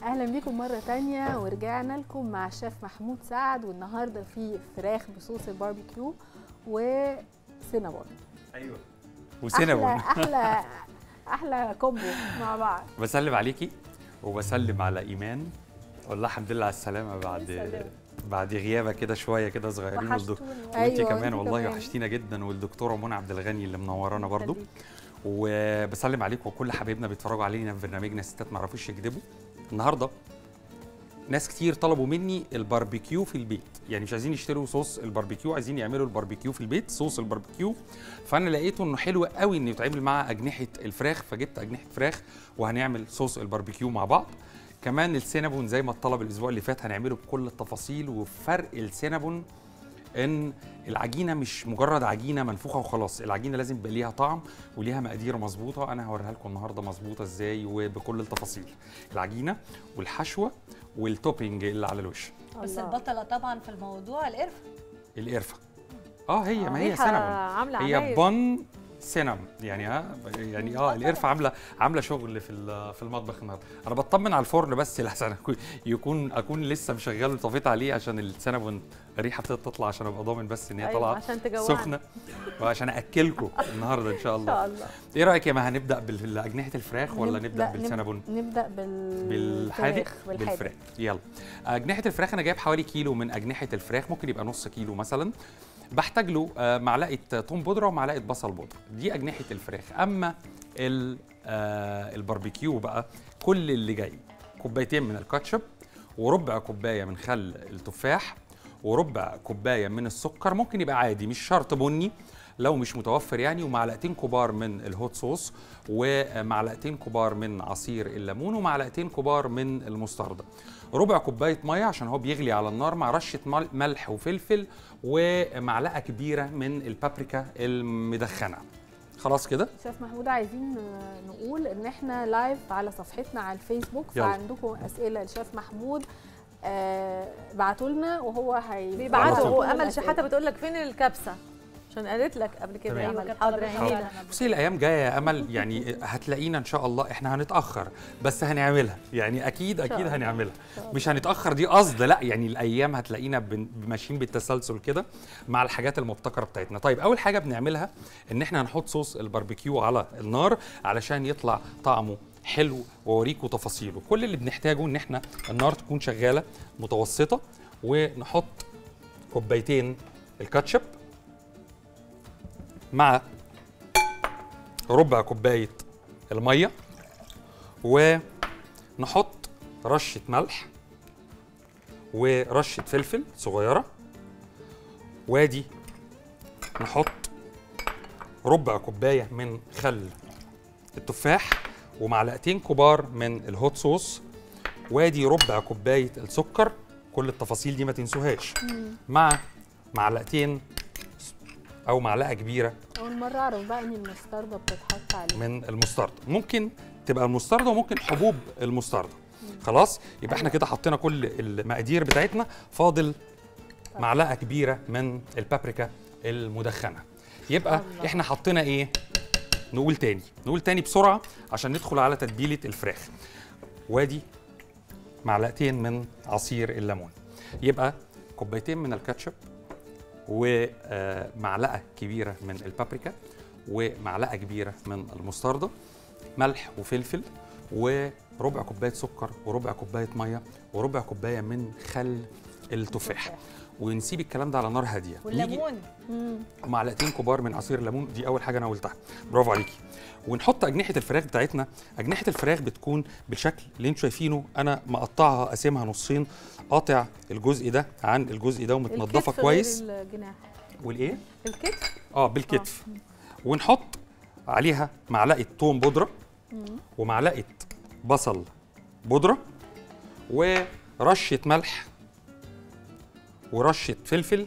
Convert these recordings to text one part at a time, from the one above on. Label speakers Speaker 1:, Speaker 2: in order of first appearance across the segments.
Speaker 1: اهلا بيكم مره تانية ورجعنا لكم مع الشيف محمود سعد والنهارده في فراخ بصوص الباربيكيو وسينابون
Speaker 2: ايوه
Speaker 1: احلى
Speaker 2: وسينابون
Speaker 1: احلى احلى كومبو مع بعض
Speaker 2: بسلم عليكي وبسلم على ايمان اقول لها الحمد لله على السلامه بعد
Speaker 3: يسلمك.
Speaker 2: بعد غيابه كده شويه كده صغيرين والدك-
Speaker 3: وحشتوني
Speaker 2: وانت
Speaker 1: أيوة،
Speaker 2: كمان
Speaker 1: وانت
Speaker 2: والله
Speaker 1: كمان.
Speaker 2: وحشتينا جدا والدكتوره منى عبد الغني اللي منورانا برضو
Speaker 1: خليك.
Speaker 2: وبسلم عليكم وكل حبايبنا بيتفرجوا علينا في برنامجنا ستات ما يعرفوش يكذبوا النهارده ناس كتير طلبوا مني الباربيكيو في البيت يعني مش عايزين يشتروا صوص الباربيكيو عايزين يعملوا الباربيكيو في البيت صوص الباربيكيو فانا لقيته انه حلو قوي انه يتعمل مع اجنحه الفراخ فجبت اجنحه فراخ وهنعمل صوص الباربيكيو مع بعض كمان السينابون زي ما اتطلب الاسبوع اللي فات هنعمله بكل التفاصيل وفرق السينابون ان العجينه مش مجرد عجينه منفوخه وخلاص العجينه لازم يبقى ليها طعم وليها مقادير مظبوطه انا هوريها لكم النهارده مظبوطه ازاي وبكل التفاصيل العجينه والحشوه والتوبينج اللي على الوش
Speaker 3: بس
Speaker 1: الله.
Speaker 3: البطلة طبعا في الموضوع القرفة
Speaker 2: القرفه اه هي ما هي
Speaker 4: ريحة
Speaker 2: سينابون
Speaker 4: عامله
Speaker 2: هي
Speaker 4: عمايل
Speaker 2: بن سينام يعني ها يعني اه القرفه عامله عامله شغل في ال- في المطبخ النهارده انا بطمن على الفرن بس لحسن أكون- يكون اكون لسه مشغل وطفيت عليه عشان السينابون الريحه ابتدت تطلع عشان ابقى ضامن بس ان هي
Speaker 4: أيوة،
Speaker 2: طالعه
Speaker 4: عشان تجوعنا.
Speaker 2: سخنه وعشان اكلكم النهارده ان شاء
Speaker 4: ان
Speaker 2: الله
Speaker 4: شاء الله
Speaker 2: ايه رايك يا ما هنبدا باجنحه الفراخ ولا
Speaker 1: نب-
Speaker 2: نبدا
Speaker 1: لا، نب-
Speaker 2: بالسينابون
Speaker 1: نبدا بال
Speaker 2: بالحادق
Speaker 1: بالحادق
Speaker 2: بالفراخ يلا اجنحه الفراخ انا جايب حوالي كيلو من اجنحه الفراخ ممكن يبقى نص كيلو مثلا بحتاج له آه، معلقه توم بودره ومعلقه بصل بودره دي اجنحه الفراخ اما ال- آه، الباربيكيو بقى كل اللي جاي كوبايتين من الكاتشب وربع كوبايه من خل التفاح وربع كوبايه من السكر ممكن يبقى عادي مش شرط بني لو مش متوفر يعني ومعلقتين كبار من الهوت صوص ومعلقتين كبار من عصير الليمون ومعلقتين كبار من المستردة ربع كوبايه ميه عشان هو بيغلي على النار مع رشه مل- ملح وفلفل ومعلقه كبيره من البابريكا المدخنه خلاص كده
Speaker 1: شيف محمود عايزين نقول ان احنا لايف على صفحتنا على الفيسبوك
Speaker 2: يلا.
Speaker 1: فعندكم اسئله لشيف محمود آه بعتوا لنا وهو هي
Speaker 2: على
Speaker 4: بيبعتوا
Speaker 2: طول.
Speaker 4: هو امل شحاته بتقول لك فين الكبسه عشان قالت لك قبل كده يا
Speaker 2: تمام.
Speaker 4: امل حاضر
Speaker 3: طلبت
Speaker 4: عينينا
Speaker 3: فعلاً.
Speaker 2: بصي الايام جايه يا امل يعني هتلاقينا ان شاء الله احنا هنتاخر بس هنعملها يعني اكيد
Speaker 4: شاء
Speaker 2: اكيد
Speaker 4: الله.
Speaker 2: هنعملها مش هنتاخر دي قصد لا يعني الايام هتلاقينا بن- ماشيين بالتسلسل كده مع الحاجات المبتكره بتاعتنا طيب اول حاجه بنعملها ان احنا هنحط صوص الباربيكيو على النار علشان يطلع طعمه حلو واوريكم تفاصيله كل اللي بنحتاجه ان احنا النار تكون شغاله متوسطه ونحط كوبايتين الكاتشب مع ربع كوبايه الميه ونحط رشه ملح ورشه فلفل صغيره وادي نحط ربع كوبايه من خل التفاح ومعلقتين كبار من الهوت صوص وادي ربع كوبايه السكر كل التفاصيل دي ما تنسوهاش مع معلقتين او معلقه كبيره
Speaker 1: اول مره اعرف بقى ان المستردة بتتحط عليه
Speaker 2: من المستردة ممكن تبقى المستردة وممكن حبوب المستردة خلاص يبقى احنا كده حطينا كل المقادير بتاعتنا فاضل معلقه كبيره من البابريكا المدخنه يبقى
Speaker 1: الله.
Speaker 2: احنا حطينا ايه نقول تاني نقول تاني بسرعه عشان ندخل على تتبيله الفراخ وادي معلقتين من عصير الليمون يبقى كوبايتين من الكاتشب ومعلقه كبيره من البابريكا ومعلقه كبيره من المستردة ملح وفلفل وربع كوبايه سكر وربع كوبايه ميه وربع كوبايه من خل التفاح ونسيب الكلام ده على نار هاديه نيجي
Speaker 3: والليمون
Speaker 1: مم.
Speaker 2: معلقتين كبار من عصير الليمون دي اول حاجه انا قلتها برافو عليكي ونحط اجنحه الفراخ بتاعتنا اجنحه الفراخ بتكون بالشكل اللي انتم شايفينه انا مقطعها قاسمها نصين قاطع الجزء ده عن الجزء ده ومتنضفه
Speaker 1: الكتف غير
Speaker 2: كويس
Speaker 1: الجناح
Speaker 2: والايه
Speaker 1: الكتف
Speaker 2: اه بالكتف ونحط عليها معلقه توم بودره ومعلقه بصل بودره ورشه ملح ورشه فلفل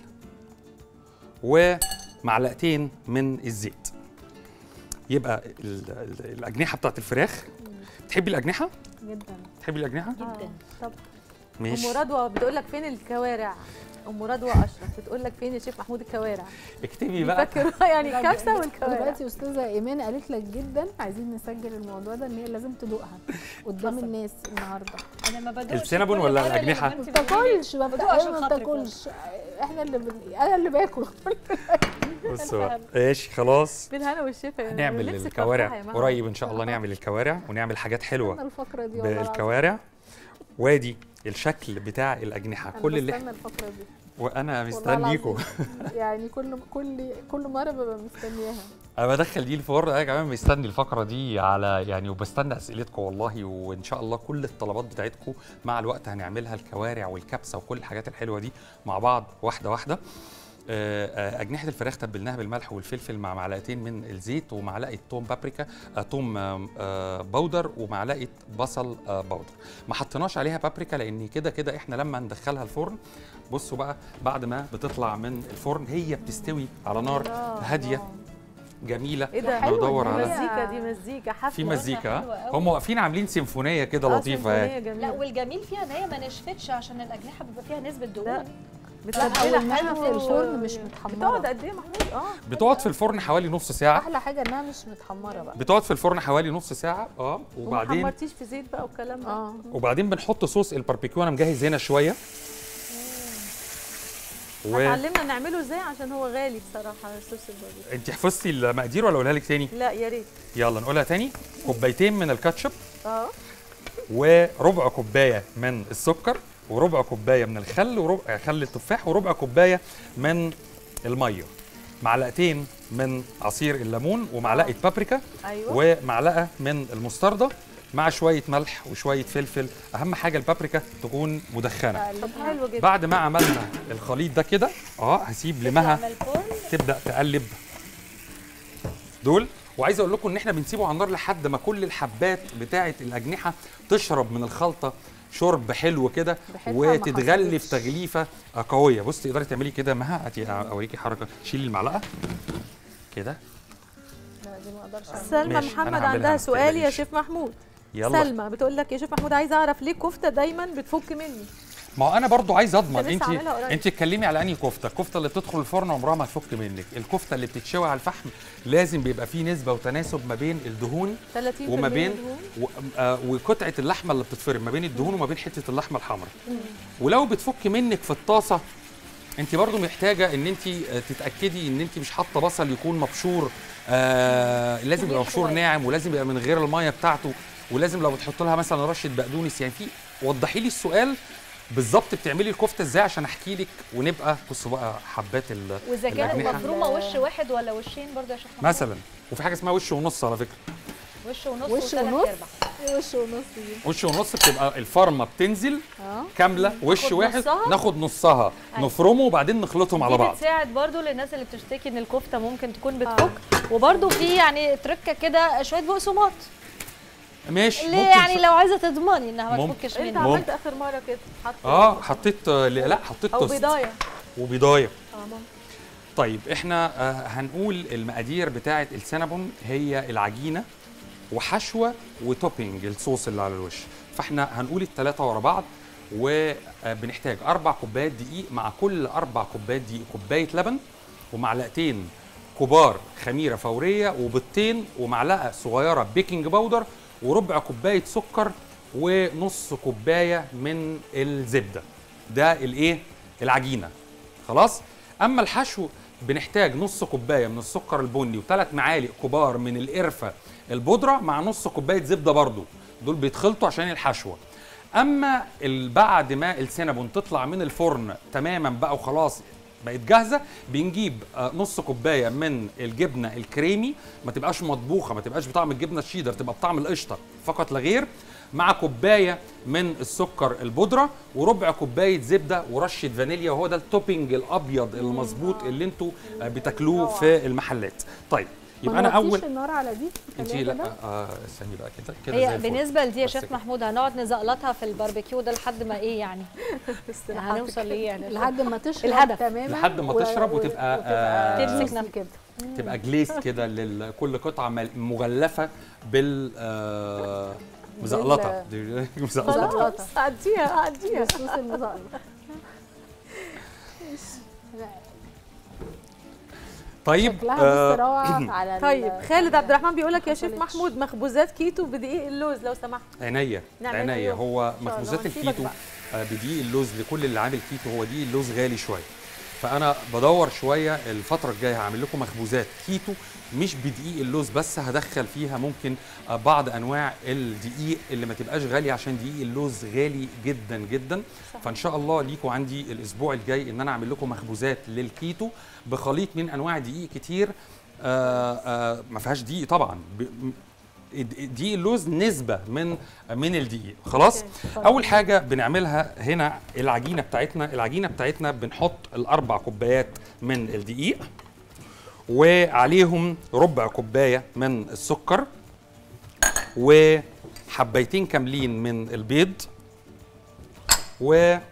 Speaker 2: ومعلقتين من الزيت يبقى ال- ال- الاجنحه بتاعت الفراخ تحبي الاجنحه
Speaker 1: جدا
Speaker 2: تحبي الاجنحه
Speaker 1: آه، طب
Speaker 2: ماشي
Speaker 4: ام رضوى بتقول لك فين الكوارع ام رضوى اشرف بتقول لك فين يا شيف محمود الكوارع
Speaker 2: اكتبي بقى
Speaker 4: بيفكر يعني
Speaker 1: لا،
Speaker 4: الكبسه والكوارع
Speaker 1: دلوقتي استاذه ايمان قالت لك جدا عايزين نسجل الموضوع ده ان هي لازم تدوقها قدام
Speaker 3: حصل.
Speaker 1: الناس النهارده
Speaker 3: انا ما بدوقش
Speaker 2: السينابون
Speaker 3: كل
Speaker 2: ولا
Speaker 3: مرة اللي
Speaker 2: الأجنحة؟
Speaker 3: ما
Speaker 1: ما
Speaker 3: انت بتقولي
Speaker 1: بتاكلش ما
Speaker 3: بدوق عشان
Speaker 1: بتاكلش ما
Speaker 3: خاطرك
Speaker 1: بتاكلش احنا اللي بن... انا اللي باكل
Speaker 2: بصوا بقى ماشي خلاص
Speaker 4: بالهنا والشفا يا
Speaker 2: نعمل
Speaker 4: نفسك مفتوحة
Speaker 2: الكوارع
Speaker 4: يا ماما.
Speaker 2: قريب ان شاء الله نعمل الكوارع ونعمل حاجات
Speaker 1: أنا
Speaker 2: حلوه
Speaker 1: الفقره دي والله العظيم.
Speaker 2: بالكوارع وادي الشكل بتاع الاجنحه
Speaker 1: أنا
Speaker 2: كل اللي
Speaker 1: بستنى الفقره دي
Speaker 2: وانا
Speaker 1: والله
Speaker 2: مستنيكم
Speaker 1: العظيم. يعني كل كل كل مره ببقى مستنياها
Speaker 2: انا بدخل دي الفرن انا كمان مستني الفقره دي على يعني وبستنى اسئلتكم والله وان شاء الله كل الطلبات بتاعتكم مع الوقت هنعملها الكوارع والكبسه وكل الحاجات الحلوه دي مع بعض واحده واحده آه، آه، أجنحة الفراخ تبلناها بالملح والفلفل مع معلقتين من الزيت ومعلقة توم بابريكا آه، توم آه، آه، بودر ومعلقة بصل آه، بودر ما حطيناش عليها بابريكا لأن كده كده إحنا لما ندخلها الفرن بصوا بقى بعد ما بتطلع من الفرن هي بتستوي على نار
Speaker 1: الله،
Speaker 2: هادية
Speaker 1: الله.
Speaker 2: جميلة
Speaker 4: ايه ده
Speaker 1: حلوة
Speaker 2: ندور
Speaker 1: دي.
Speaker 2: على
Speaker 4: مزيكا دي مزيكا حفله
Speaker 2: في مزيكا
Speaker 3: حلوة
Speaker 2: ها؟
Speaker 3: قوي.
Speaker 2: هم واقفين عاملين سيمفونية كده
Speaker 4: آه،
Speaker 2: لطيفة يعني.
Speaker 4: سيمفونية
Speaker 3: لا
Speaker 4: جميلة
Speaker 3: والجميل فيها ان هي ما نشفتش عشان الاجنحه بيبقى فيها نسبه
Speaker 4: لا.
Speaker 3: دهون
Speaker 1: لا
Speaker 4: متبلة
Speaker 1: وانها
Speaker 4: حلو
Speaker 1: في الفرن مش
Speaker 4: بتقعد
Speaker 1: متحمره
Speaker 4: قد ايه يا محمود اه
Speaker 2: بتقعد في الفرن حوالي نص ساعة
Speaker 1: احلى حاجه انها مش متحمره بقى
Speaker 2: بتقعد في الفرن حوالي نص ساعة اه
Speaker 4: وما
Speaker 2: وبعدين
Speaker 4: حمرتيش في زيت بقى والكلام ده
Speaker 1: اه
Speaker 2: وبعدين بنحط صوص الباربيكيو انا مجهز هنا شوية و
Speaker 4: هتعلمنا نعمله ازاي عشان هو غالي بصراحه صوص الباربيكيو
Speaker 2: انت حفظتي المقادير ولا اقولها لك تاني؟
Speaker 4: لا يا ريت
Speaker 2: يلا نقولها تاني كوبايتين من الكاتشب
Speaker 4: اه
Speaker 2: وربع كوبايه من السكر وربع كوبايه من الخل وربع خل التفاح وربع كوبايه من الميه معلقتين من عصير الليمون ومعلقه بابريكا
Speaker 4: ايوه
Speaker 2: ومعلقه من المستردة مع شويه ملح وشويه فلفل اهم حاجه البابريكا تكون مدخنه
Speaker 4: طب حلو جدا
Speaker 2: بعد ما عملنا الخليط ده كده اه هسيب لمها
Speaker 3: تعمل فرن
Speaker 2: تبدا تقلب دول وعايز اقول لكم ان احنا بنسيبه على النار لحد ما كل الحبات بتاعه الاجنحه تشرب من الخلطه شرب حلو كده
Speaker 1: ريحتها ما
Speaker 2: وتتغلف
Speaker 1: حصلتش.
Speaker 2: تغليفه آه، قويه بصي تقدري تعملي كده مها هاتي اوريكي حركه شيلي المعلقه كده
Speaker 1: لا دي ما اقدرش أعملها.
Speaker 4: سلمى
Speaker 2: ماشي، أنا
Speaker 4: محمد
Speaker 2: هعملها،
Speaker 4: عندها
Speaker 2: ما
Speaker 4: سؤال يا
Speaker 2: تقلقيش.
Speaker 4: شيف محمود
Speaker 2: يلا
Speaker 4: سلمى بتقول لك يا شيف محمود عايزه اعرف ليه كفته دايما بتفك مني
Speaker 2: ما هو انا برضو عايز اضمن
Speaker 4: لسه
Speaker 2: انت
Speaker 4: عاملها قريب.
Speaker 2: انت اتكلمي على انهي كفته الكفته اللي بتدخل الفرن عمرها ما تفك منك الكفته اللي بتتشوي على الفحم لازم بيبقى فيه نسبه وتناسب ما بين الدهون
Speaker 4: 30%
Speaker 2: وما بين
Speaker 4: دهون.
Speaker 2: و... آه وقطعه اللحمه اللي بتتفرم ما بين الدهون وما بين حته اللحمه الحمراء ولو بتفك منك في الطاسه انت برضو محتاجه ان انت آه، تتاكدي ان انت مش حاطه بصل يكون مبشور آه لازم يبقى
Speaker 3: كبير
Speaker 2: مبشور
Speaker 3: شوية.
Speaker 2: ناعم ولازم يبقى من غير الميه بتاعته ولازم لو بتحط لها مثلا رشه بقدونس يعني في وضحي لي السؤال بالظبط بتعملي الكفته ازاي عشان احكي لك ونبقى بصوا بقى حبات ال
Speaker 3: واذا كانت
Speaker 2: الأجنحة.
Speaker 3: مفرومه وش واحد ولا وشين برضه يا شيخ محمود؟
Speaker 2: مثلا وفي حاجه اسمها وش ونص على فكره
Speaker 3: وش ونص
Speaker 1: وش
Speaker 3: وثلاث
Speaker 1: ونص؟
Speaker 3: ارباع
Speaker 1: إيه وش ونص دي
Speaker 2: وش ونص بتبقى الفرمه بتنزل
Speaker 1: اه
Speaker 2: كامله وش
Speaker 3: ناخد
Speaker 2: واحد
Speaker 3: نصها؟
Speaker 2: ناخد نصها
Speaker 3: أيوة.
Speaker 2: نفرمه وبعدين نخلطهم على
Speaker 3: دي
Speaker 2: بعض
Speaker 3: بتساعد برضو للناس اللي بتشتكي ان الكفته ممكن تكون بتفك وبرضو في يعني تركه كده شويه بقسماط
Speaker 2: ماشي
Speaker 3: اللي
Speaker 2: ممكن
Speaker 3: يعني
Speaker 2: ش-
Speaker 3: لو عايزه تضمني انها ما
Speaker 2: ممكن.
Speaker 3: تفكش
Speaker 4: انت
Speaker 3: مني
Speaker 2: ممكن.
Speaker 4: عملت اخر مره كده حط
Speaker 2: اه حطيت آه، لا لا، حطيت
Speaker 4: او
Speaker 2: توست
Speaker 4: بيضايه
Speaker 2: وبيضايه
Speaker 4: اه ممكن.
Speaker 2: طيب احنا آه، هنقول المقادير بتاعه السينابون هي العجينه وحشوه وتوبينج الصوص اللي على الوش فاحنا هنقول الثلاثه ورا بعض وبنحتاج اربع كوبايات دقيق مع كل اربع كوبايات دقيق كوبايه لبن ومعلقتين كبار خميره فوريه وبيضتين ومعلقه صغيره بيكنج باودر وربع كوبايه سكر ونص كوبايه من الزبده ده الايه العجينه خلاص اما الحشو بنحتاج نص كوبايه من السكر البني وثلاث معالق كبار من القرفه البودره مع نص كوبايه زبده برضو دول بيتخلطوا عشان الحشوه اما ال- بعد ما السينابون تطلع من الفرن تماما بقى وخلاص بقت جاهزه بنجيب آه، نص كوبايه من الجبنه الكريمي ما تبقاش مطبوخه ما تبقاش بطعم الجبنه الشيدر تبقى بطعم القشطه فقط لا غير مع كوبايه من السكر البودره وربع كوبايه زبده ورشه فانيليا وهو ده التوبينج الابيض المظبوط اللي انتوا آه، بتاكلوه في المحلات طيب يبقى انا اول
Speaker 1: النار على دي
Speaker 2: انت
Speaker 1: خليها
Speaker 2: لا
Speaker 1: كده.
Speaker 2: آه استني بقى كده كده زي
Speaker 3: هي
Speaker 2: الفل.
Speaker 3: بالنسبه لدي يا
Speaker 2: بس
Speaker 3: شيف
Speaker 2: كده.
Speaker 3: محمود هنقعد نزقلطها في الباربيكيو ده لحد ما ايه يعني
Speaker 1: استراحتك.
Speaker 3: هنوصل ليه يعني
Speaker 1: لحد ما تشرب
Speaker 3: الهدف.
Speaker 1: تماما
Speaker 2: لحد ما
Speaker 1: و-
Speaker 2: تشرب
Speaker 1: و-
Speaker 2: وتبقى، آه،
Speaker 3: تمسك
Speaker 1: juicy
Speaker 3: نفسها.
Speaker 1: كده
Speaker 2: تبقى جليس كده لكل قطعه مل- مغلفه بال آه مزقلطه دي مزقلطه
Speaker 1: خلاص.
Speaker 4: عديها عديها
Speaker 1: بصوص المزقلط
Speaker 2: طيب
Speaker 1: شكلها
Speaker 2: آه،
Speaker 1: بص روعه على ال-
Speaker 4: طيب خالد عبد الرحمن بيقول لك يا
Speaker 1: ما
Speaker 4: شيف
Speaker 1: حصلتش.
Speaker 4: محمود مخبوزات كيتو بدقيق اللوز لو سمحت
Speaker 2: عينيا
Speaker 4: نعملها
Speaker 2: عينيا
Speaker 4: يوم.
Speaker 2: هو
Speaker 4: إن شاء الله.
Speaker 2: مخبوزات
Speaker 4: ونسيبك
Speaker 2: الكيتو
Speaker 4: بقى.
Speaker 2: آه، بدقيق اللوز لكل اللي عامل كيتو هو دقيق اللوز غالي شويه فانا بدور شويه الفتره الجايه هعمل لكم مخبوزات كيتو مش بدقيق اللوز بس هدخل فيها ممكن آه، بعض انواع الدقيق اللي ما تبقاش غاليه عشان دقيق اللوز غالي جدا جدا فان شاء الله ليكم عندي الاسبوع الجاي ان انا اعمل لكم مخبوزات للكيتو بخليط من انواع دقيق كتير آه آه ما فيهاش دقيق طبعا ب- م- دقيق اللوز نسبه من من الدقيق خلاص اول حاجه بنعملها هنا العجينه بتاعتنا العجينه بتاعتنا بنحط الاربع كوبايات من الدقيق وعليهم ربع كوبايه من السكر وحبيتين كاملين من البيض و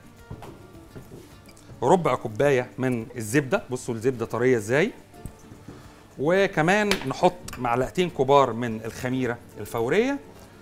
Speaker 2: ربع كوبايه من الزبده بصوا الزبده طريه ازاي وكمان نحط معلقتين كبار من الخميره الفوريه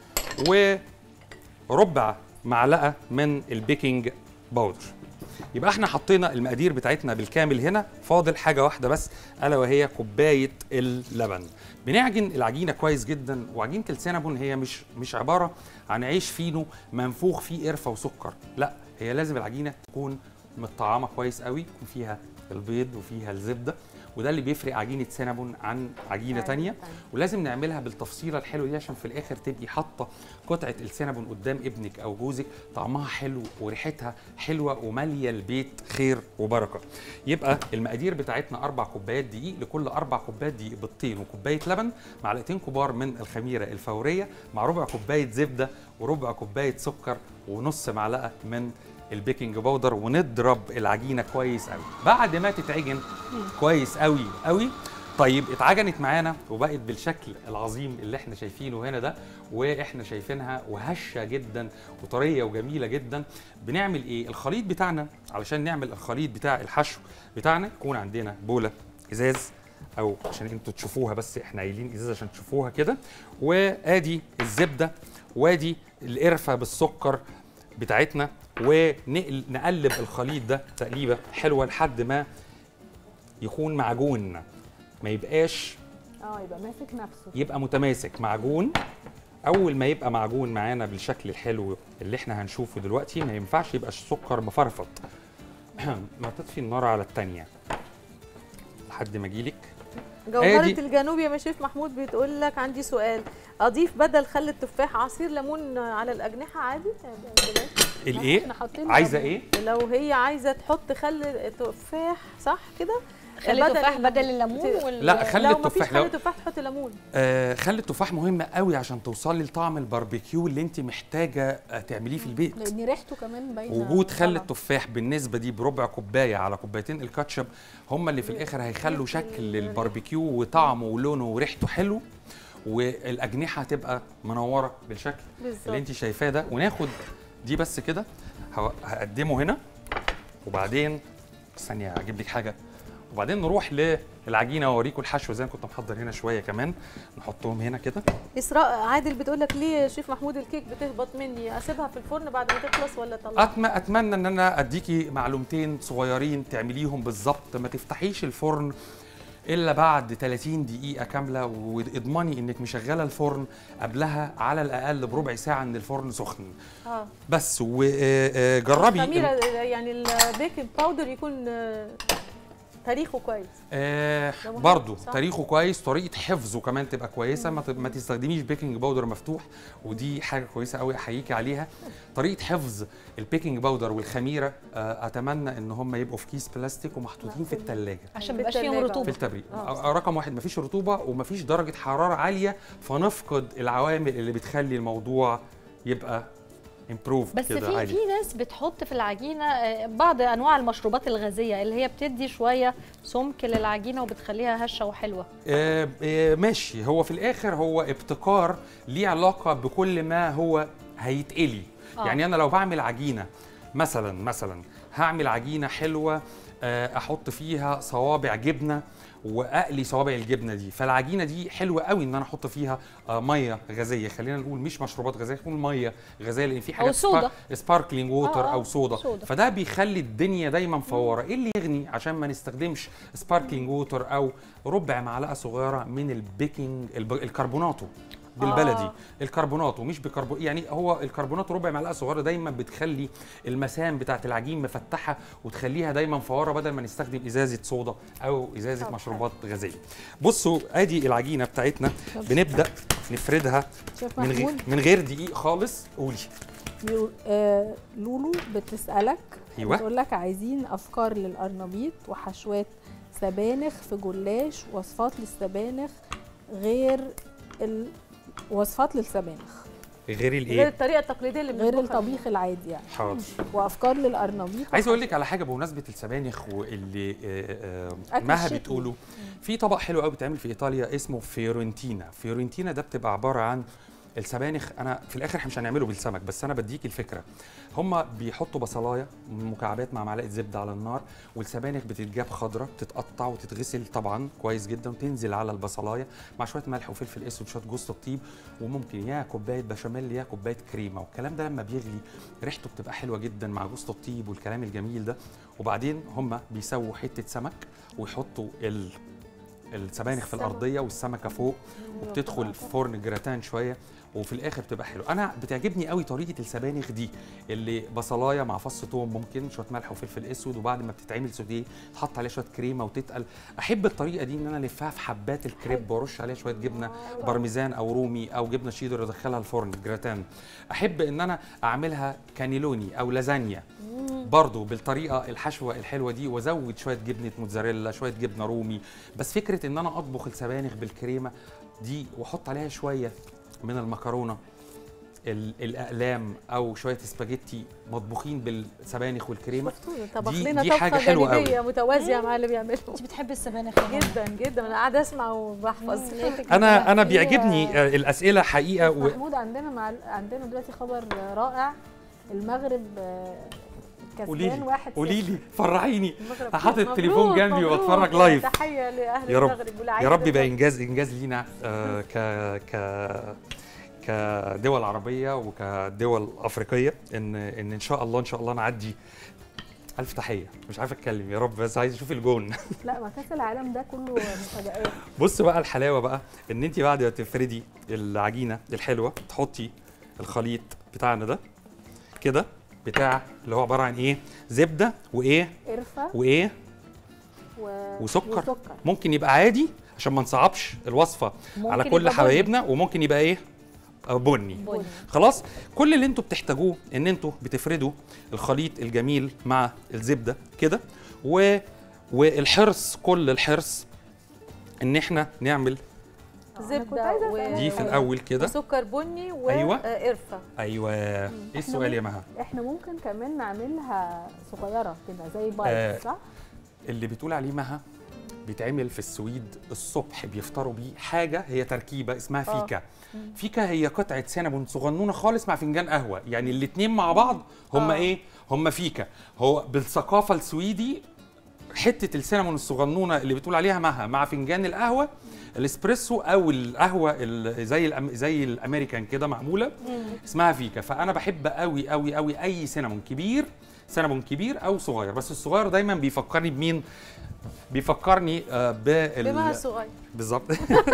Speaker 2: وربع معلقه من البيكنج باودر يبقى احنا حطينا المقادير بتاعتنا بالكامل هنا فاضل حاجه واحده بس الا وهي كوبايه اللبن بنعجن العجينه كويس جدا وعجينه السينابون هي مش مش عباره عن عيش فينو منفوخ فيه قرفه وسكر لا هي لازم العجينه تكون متطعمه كويس قوي يكون فيها البيض وفيها الزبده وده اللي بيفرق عجينه سينابون عن عجينه تانية ولازم نعملها بالتفصيله الحلوه دي عشان في الاخر تبقي حاطه قطعه السينابون قدام ابنك او جوزك طعمها حلو وريحتها حلوه وماليه البيت خير وبركه يبقى المقادير بتاعتنا اربع كوبايات دقيق لكل اربع كوبايات دقيق بيضتين وكوبايه لبن معلقتين كبار من الخميره الفوريه مع ربع كوبايه زبده وربع كوبايه سكر ونص معلقه من البيكنج باودر ونضرب العجينه كويس قوي بعد ما تتعجن كويس قوي قوي طيب اتعجنت معانا وبقت بالشكل العظيم اللي احنا شايفينه هنا ده واحنا شايفينها وهشه جدا وطريه وجميله جدا بنعمل ايه الخليط بتاعنا علشان نعمل الخليط بتاع الحشو بتاعنا يكون عندنا بوله ازاز او عشان انتوا تشوفوها بس احنا قايلين ازاز عشان تشوفوها كده وادي الزبده وادي القرفه بالسكر بتاعتنا ونقلب الخليط ده تقليبه حلوه لحد ما يكون معجون ما يبقاش
Speaker 1: اه يبقى ماسك نفسه
Speaker 2: يبقى متماسك معجون اول ما يبقى معجون معانا بالشكل الحلو اللي احنا هنشوفه دلوقتي ما ينفعش يبقى السكر مفرفط ما تطفي النار على التانية لحد ما اجيلك
Speaker 4: جوهرة
Speaker 2: آدي.
Speaker 4: الجنوب يا شيف محمود بتقول لك عندي سؤال اضيف بدل خل التفاح عصير ليمون على الاجنحه عادي بلاش.
Speaker 2: الايه
Speaker 1: احنا حاطين
Speaker 2: عايزه ايه
Speaker 4: لو هي عايزه تحط خل تفاح صح كده
Speaker 3: خلي
Speaker 4: بدل
Speaker 3: تفاح
Speaker 4: الليمون.
Speaker 3: بدل الليمون وال...
Speaker 2: لا، خلي
Speaker 4: لو مفيش
Speaker 2: التفاح لو-
Speaker 4: خل تفاح تحط ليمون
Speaker 2: آه خلي التفاح مهم قوي عشان توصلي لطعم الباربيكيو اللي انت محتاجه آه، تعمليه في البيت
Speaker 1: لان ريحته كمان باينه
Speaker 2: وجود خل
Speaker 1: طبعاً.
Speaker 2: التفاح بالنسبه دي بربع كوبايه على كوبايتين الكاتشب هم اللي في الاخر هيخلوا شكل الباربيكيو وطعمه ولونه وريحته حلو والاجنحه هتبقى منوره بالشكل اللي
Speaker 4: بالظبط
Speaker 2: انت شايفاه ده وناخد دي بس كده ه- هقدمه هنا وبعدين ثانيه اجيب لك حاجه وبعدين نروح للعجينه واوريكم الحشو زي ما كنت محضر هنا شويه كمان نحطهم هنا كده
Speaker 4: اسراء عادل بتقول لك ليه يا شيف محمود الكيك بتهبط مني اسيبها في الفرن بعد ما تخلص ولا اطلعها
Speaker 2: أتم اتمنى ان انا اديكي معلومتين صغيرين تعمليهم بالظبط ما تفتحيش الفرن الا بعد 30 دقيقه كامله واضمني انك مشغله الفرن قبلها على الاقل بربع ساعه ان الفرن سخن
Speaker 4: اه
Speaker 2: بس وجربي
Speaker 4: خميره يعني البيكنج باودر يكون آه، تاريخه كويس
Speaker 2: آه
Speaker 4: ده مهم،
Speaker 2: برضو
Speaker 4: صح؟
Speaker 2: تاريخه كويس طريقه حفظه كمان تبقى كويسه ما, ت- ما تستخدميش بيكنج باودر مفتوح ودي حاجه كويسه قوي احييكي عليها طريقه حفظ البيكنج باودر والخميره آه اتمنى ان هم يبقوا في كيس بلاستيك ومحطوطين في الثلاجه
Speaker 3: عشان
Speaker 4: في
Speaker 3: ميبقاش فيهم
Speaker 4: التلاجة.
Speaker 2: في
Speaker 3: رطوبه
Speaker 2: التبريد
Speaker 4: آه.
Speaker 2: رقم واحد مفيش رطوبه ومفيش درجه حراره عاليه فنفقد العوامل اللي بتخلي الموضوع يبقى امبروف
Speaker 3: بس
Speaker 2: كده
Speaker 3: في
Speaker 2: عادي
Speaker 3: في ناس بتحط في العجينه آه، بعض انواع المشروبات الغازيه اللي هي بتدي شويه سمك للعجينه وبتخليها هشه وحلوه
Speaker 2: آه، آه، ماشي هو في الاخر هو ابتكار ليه علاقه بكل ما هو هيتقلي
Speaker 3: آه.
Speaker 2: يعني انا لو بعمل عجينه مثلا مثلا هعمل عجينه حلوه آه، احط فيها صوابع جبنه واقلي صوابع الجبنه دي فالعجينه دي حلوه قوي ان انا احط فيها آه، ميه غازيه خلينا نقول مش مشروبات غازيه نقول ميه غازيه لان في حاجات
Speaker 3: صودا.
Speaker 2: سباركلينج ووتر
Speaker 3: آه، آه،
Speaker 2: او صودا
Speaker 3: صودا.
Speaker 2: فده بيخلي الدنيا دايما فواره ايه اللي يغني عشان ما نستخدمش سباركلينج ووتر او ربع معلقه صغيره من البيكنج الب... الكربوناتو بالبلدي
Speaker 4: آه.
Speaker 2: الكربوناتو مش بكربو يعني هو الكربونات ربع معلقه صغيره دايما بتخلي المسام بتاعه العجين مفتحه وتخليها دايما فواره بدل ما نستخدم ازازه صودا او ازازه
Speaker 1: طب
Speaker 2: مشروبات غازيه بصوا ادي العجينه بتاعتنا بنبدا نفردها
Speaker 1: شيف
Speaker 2: من غير
Speaker 1: محمود
Speaker 2: من غير دقيق خالص قولي
Speaker 1: يو- آه، لولو بتسألك
Speaker 2: أيوة.
Speaker 1: بتقول لك عايزين أفكار للأرنبيط وحشوات سبانخ في جلاش وصفات للسبانخ غير ال... وصفات للسبانخ
Speaker 2: غير
Speaker 4: غير
Speaker 2: الايه
Speaker 4: الطريقه التقليديه اللي
Speaker 1: غير
Speaker 4: بنطبخها
Speaker 1: الطبيخ العادي يعني
Speaker 2: حاضر
Speaker 1: وأفكار للأرنبيط
Speaker 2: عايز اقول لك على حاجه بمناسبه السبانخ واللي آه، آه،
Speaker 1: أكل
Speaker 2: مها
Speaker 1: شتوي.
Speaker 2: بتقوله في طبق حلو قوي بيتعمل في ايطاليا اسمه فيورنتينا فيورنتينا ده بتبقى عباره عن السبانخ انا في الاخر إحنا مش هنعمله بالسمك بس انا بديك الفكره هم بيحطوا بصلايه مكعبات مع معلقه زبده على النار والسبانخ بتتجاب خضره بتتقطع وتتغسل طبعا كويس جدا وتنزل على البصلايه مع شويه ملح وفلفل اسود وشويه جوز الطيب وممكن يا كوبايه بشاميل يا كوبايه كريمه والكلام ده لما بيغلي ريحته بتبقى حلوه جدا مع جوز الطيب والكلام الجميل ده وبعدين هم بيسووا حته سمك ويحطوا ال السبانخ في
Speaker 4: السمك.
Speaker 2: الارضيه والسمكه فوق وبتدخل في فرن جراتان شويه وفي الاخر بتبقى حلو انا بتعجبني قوي طريقه السبانخ دي اللي بصلايه مع فص ثوم ممكن شويه ملح وفلفل اسود وبعد ما بتتعمل سوتيه تحط عليها شويه كريمه وتتقل احب الطريقه دي ان انا الفها في حبات الكريب وارش عليها شويه جبنه بارميزان او رومي او جبنه شيدر ادخلها الفرن جراتان احب ان انا اعملها كانيلوني او لازانيا برضو بالطريقه الحشوه الحلوه دي وازود شويه جبنه موتزاريلا شويه جبنه رومي بس فكره ان انا اطبخ السبانخ بالكريمه دي واحط عليها شويه من المكرونه ال- الاقلام او شويه سباجيتي مطبوخين بالسبانخ والكريمه
Speaker 4: شفتوا طبخ
Speaker 2: دي-
Speaker 4: لنا
Speaker 2: دي
Speaker 4: طبخه
Speaker 2: حاجة حلوة قوي.
Speaker 4: جانبيه متوازيه مع اللي بيعمله
Speaker 3: انت بتحبي السبانخ يا ماما.
Speaker 4: جدا جدا انا قاعده اسمع وبحفظ
Speaker 2: انا انا
Speaker 1: في-
Speaker 2: بيعجبني آه، الاسئله حقيقه و...
Speaker 1: محمود عندنا مع عندنا دلوقتي خبر رائع المغرب آه،
Speaker 2: قولي
Speaker 1: كسبان
Speaker 2: لي
Speaker 1: واحد
Speaker 2: قولي لي فرحيني
Speaker 4: المغرب
Speaker 2: حاطط
Speaker 4: مبروك،
Speaker 2: التليفون جنبي
Speaker 4: مبروك.
Speaker 2: واتفرج لايف
Speaker 4: تحيه لاهل
Speaker 2: يا رب
Speaker 4: المغرب ولاعيبة
Speaker 2: يا رب يبقى
Speaker 4: المغرب.
Speaker 2: انجاز انجاز لينا آه، ك ك كدول عربيه وكدول افريقيه ان ان ان شاء الله ان شاء الله نعدي الف تحيه مش عارف اتكلم يا رب بس عايز اشوف الجون
Speaker 1: لا ما كاس العالم ده كله مفاجآت
Speaker 2: بص بقى الحلاوه بقى ان انت بعد ما تفردي العجينه الحلوه تحطي الخليط بتاعنا ده كده بتاع اللي هو عباره عن ايه زبده وايه
Speaker 1: قرفه
Speaker 2: وايه
Speaker 1: و...
Speaker 2: وسكر.
Speaker 1: وسكر
Speaker 2: ممكن يبقى عادي عشان ما نصعبش الوصفه على
Speaker 3: ممكن
Speaker 2: كل
Speaker 3: يبقى بني.
Speaker 2: حبايبنا وممكن يبقى ايه آه، بني
Speaker 3: بني.
Speaker 2: خلاص كل اللي انتوا بتحتاجوه ان انتوا بتفردوا الخليط الجميل مع الزبده كده و والحرص كل الحرص ان احنا نعمل
Speaker 1: كنت
Speaker 4: زبده
Speaker 1: عايزة
Speaker 4: و...
Speaker 1: أسألك
Speaker 2: دي في الاول كده
Speaker 4: وسكر بني
Speaker 2: أيوة.
Speaker 4: وقرفه
Speaker 2: ايوه ايه السؤال يا مها
Speaker 1: احنا ممكن كمان نعملها صغيره كده زي بايت
Speaker 2: آه،
Speaker 1: صح؟
Speaker 2: اللي بتقول عليه مها بيتعمل في السويد الصبح بيفطروا بيه حاجه هي تركيبه اسمها
Speaker 4: آه.
Speaker 2: فيكا فيكا هي قطعه سينابون صغنونه خالص مع فنجان قهوه يعني الاتنين مع بعض هم
Speaker 4: آه.
Speaker 2: ايه هم فيكا هو بالثقافه السويدي حته السينامون الصغنونه اللي بتقول عليها مها مع فنجان القهوه الاسبريسو او القهوه ال- زي الأم زي الامريكان كده معموله اسمها فيكا فانا بحب قوي قوي قوي اي سينامون كبير سينامون كبير او صغير بس الصغير دايما بيفكرني بمين بيفكرني آه بال
Speaker 4: بمها الصغير
Speaker 2: بالظبط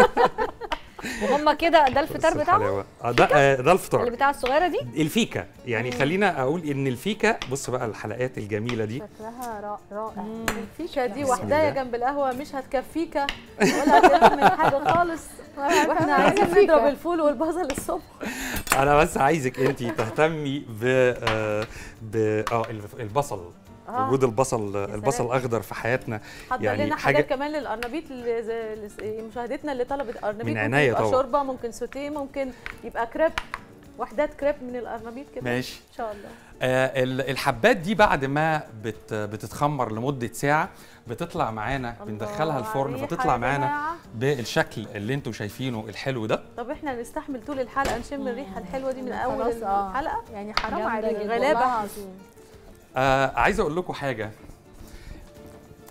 Speaker 3: وهم كده ده الفطار
Speaker 2: بص
Speaker 3: بتاعهم
Speaker 2: الحلاوة. آه، ده آه، ده
Speaker 3: اللي
Speaker 2: الفطار
Speaker 3: بتاع الصغيره دي
Speaker 2: الفيكا يعني خلينا اقول ان الفيكا بص بقى الحلقات الجميله دي
Speaker 1: شكلها را- رائع
Speaker 4: الفيكا دي
Speaker 2: بسم
Speaker 4: وحدايه
Speaker 2: الله.
Speaker 4: جنب القهوه مش هتكفيكا ولا هتعمل حاجه خالص واحنا عايزين
Speaker 1: فيكا.
Speaker 4: نضرب الفول والبصل الصبح
Speaker 2: انا بس عايزك انت تهتمي ب آه، ب اه الف- البصل
Speaker 4: آه.
Speaker 2: وجود البصل
Speaker 4: سلام.
Speaker 2: البصل الاخضر في حياتنا
Speaker 4: حضر
Speaker 2: يعني
Speaker 4: لنا
Speaker 2: حاجة-
Speaker 4: حاجات كمان للقرنبيط اللي زي- اللي- مشاهدتنا اللي طلبت قرنبيط
Speaker 2: من
Speaker 4: ممكن
Speaker 2: عناية
Speaker 4: يبقى
Speaker 2: طبعا.
Speaker 4: شوربه ممكن سوتيه ممكن يبقى كريب وحدات كريب من القرنبيط كده
Speaker 2: ماشي
Speaker 4: ان شاء الله
Speaker 2: آه ال- الحبات دي بعد ما بت بتتخمر لمده ساعه بتطلع معانا بندخلها
Speaker 4: الله
Speaker 2: الفرن
Speaker 4: عليها
Speaker 2: فتطلع
Speaker 4: يا
Speaker 2: معانا
Speaker 4: جماعة.
Speaker 2: بالشكل اللي انتم شايفينه الحلو ده
Speaker 4: طب احنا نستحمل طول الحلقه نشم الريحه الحلوه دي من اول
Speaker 1: خلاص، آه.
Speaker 4: الحلقه
Speaker 1: يعني حرام
Speaker 3: جامدة
Speaker 1: عليك
Speaker 3: جدا.
Speaker 1: والله
Speaker 4: غلابة.
Speaker 1: العظيم
Speaker 2: آه عايز اقول لكم حاجه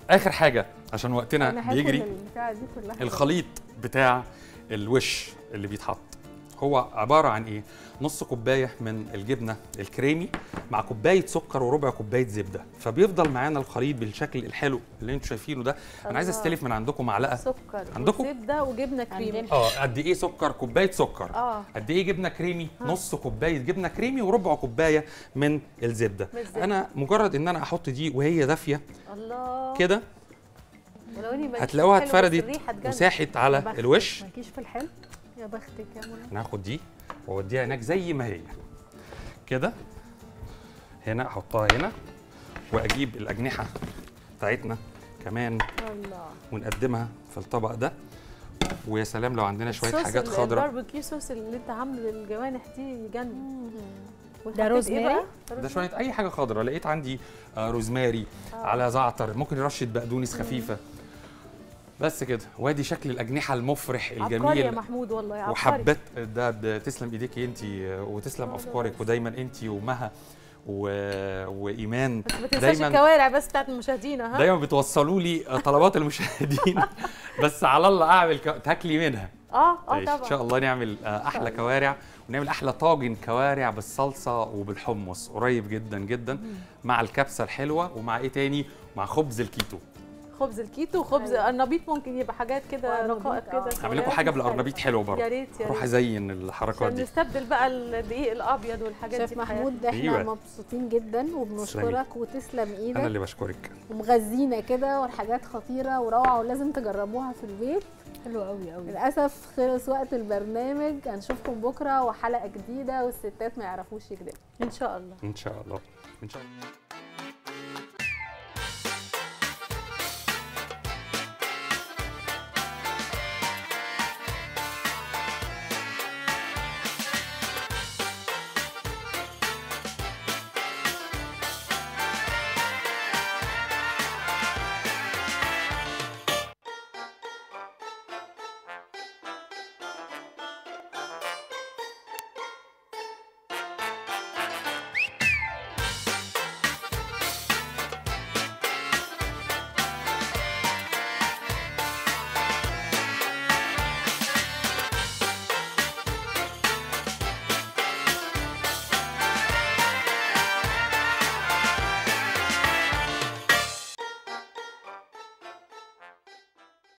Speaker 2: اخر حاجه عشان وقتنا
Speaker 1: انا هاكل
Speaker 2: بيجري
Speaker 1: البتاعه دي كلها
Speaker 2: الخليط بتاع الوش اللي بيتحط هو عباره عن ايه نص كوبايه من الجبنه الكريمي مع كوبايه سكر وربع كوبايه زبده فبيفضل معانا الخليط بالشكل الحلو اللي انتوا شايفينه ده انا عايز
Speaker 4: الله.
Speaker 2: استلف من عندكم معلقه
Speaker 4: سكر
Speaker 2: عندكم؟
Speaker 4: زبده وجبنه كريمي
Speaker 3: عندنا.
Speaker 2: اه قد ايه سكر كوبايه سكر
Speaker 4: اه
Speaker 2: قد ايه جبنه كريمي نص كوبايه جبنه كريمي وربع كوبايه من الزبده
Speaker 4: من الزبدة.
Speaker 2: انا مجرد ان انا احط دي وهي دافيه
Speaker 4: الله
Speaker 2: كده
Speaker 4: ولو إني ماليش
Speaker 2: هتلاقوها
Speaker 4: في الحلو بس
Speaker 2: اتفردت
Speaker 4: الريحة تجنن.
Speaker 2: وساحت على
Speaker 1: بختك.
Speaker 2: الوش
Speaker 1: مالكيش في الحلو يا بختك يا منى
Speaker 2: ناخد دي واوديها هناك زي ما هي كده هنا احطها هنا واجيب الاجنحه بتاعتنا كمان
Speaker 1: الله
Speaker 2: ونقدمها في الطبق ده ويا سلام لو عندنا شويه
Speaker 4: الصوص
Speaker 2: حاجات
Speaker 4: ال-
Speaker 2: خضراء
Speaker 4: الباربيكيو صوص اللي انت عامله للجوانح دي يجنن والحاجات إيه
Speaker 3: روزماري؟
Speaker 4: بقى؟
Speaker 2: ده شويه اي حاجه خضراء لقيت عندي آه، روزماري على زعتر ممكن رشه بقدونس خفيفه بس كده وادي شكل الاجنحه المفرح
Speaker 4: عبقري يا
Speaker 2: الجميل
Speaker 4: محمود والله عبقري
Speaker 2: وحبات ده بتسلم ايديكي انت وتسلم
Speaker 4: آه،
Speaker 2: افكارك
Speaker 4: بس.
Speaker 2: ودايما انت ومها و... وايمان
Speaker 4: بس ما تنساش
Speaker 2: دايماً-
Speaker 4: الكوارع بس بتاعت المشاهدين ها
Speaker 2: دايما بتوصلوا لي طلبات المشاهدين بس على الله اعمل ك... تاكلي منها
Speaker 4: اه اه
Speaker 2: ماشي. ان شاء
Speaker 4: طبعا
Speaker 2: الله نعمل آه، احلى كوارع ونعمل احلى طاجن كوارع بالصلصه وبالحمص قريب جدا جدا مع الكبسه الحلوه ومع ايه تاني مع خبز الكيتو
Speaker 4: خبز الكيتو وخبز
Speaker 1: أيوة.
Speaker 4: النبيط ممكن يبقى حاجات كده
Speaker 1: وقرنبيط،
Speaker 4: رقائق كده
Speaker 1: آه.
Speaker 2: هعمل لكم حاجه بالقرنبيط حلو برضه
Speaker 4: يا ريت يا
Speaker 2: اروح
Speaker 4: ريت
Speaker 2: ازين الحركات
Speaker 4: عشان
Speaker 2: دي
Speaker 4: نستبدل بقى الدقيق الابيض والحاجات دي
Speaker 1: شيف
Speaker 4: في حياتنا.
Speaker 1: محمود احنا
Speaker 2: أيوة.
Speaker 1: مبسوطين جدا وبنشكرك وتسلم
Speaker 2: انا
Speaker 1: ايدك
Speaker 2: اللي بشكرك
Speaker 1: ومغذينا كده والحاجات خطيره وروعه ولازم تجربوها في البيت
Speaker 3: حلو قوي قوي
Speaker 1: للاسف خلص وقت البرنامج هنشوفكم بكره وحلقه جديده والستات ما يعرفوش يكذبوا
Speaker 4: ان شاء الله
Speaker 2: ان شاء الله ان شاء الله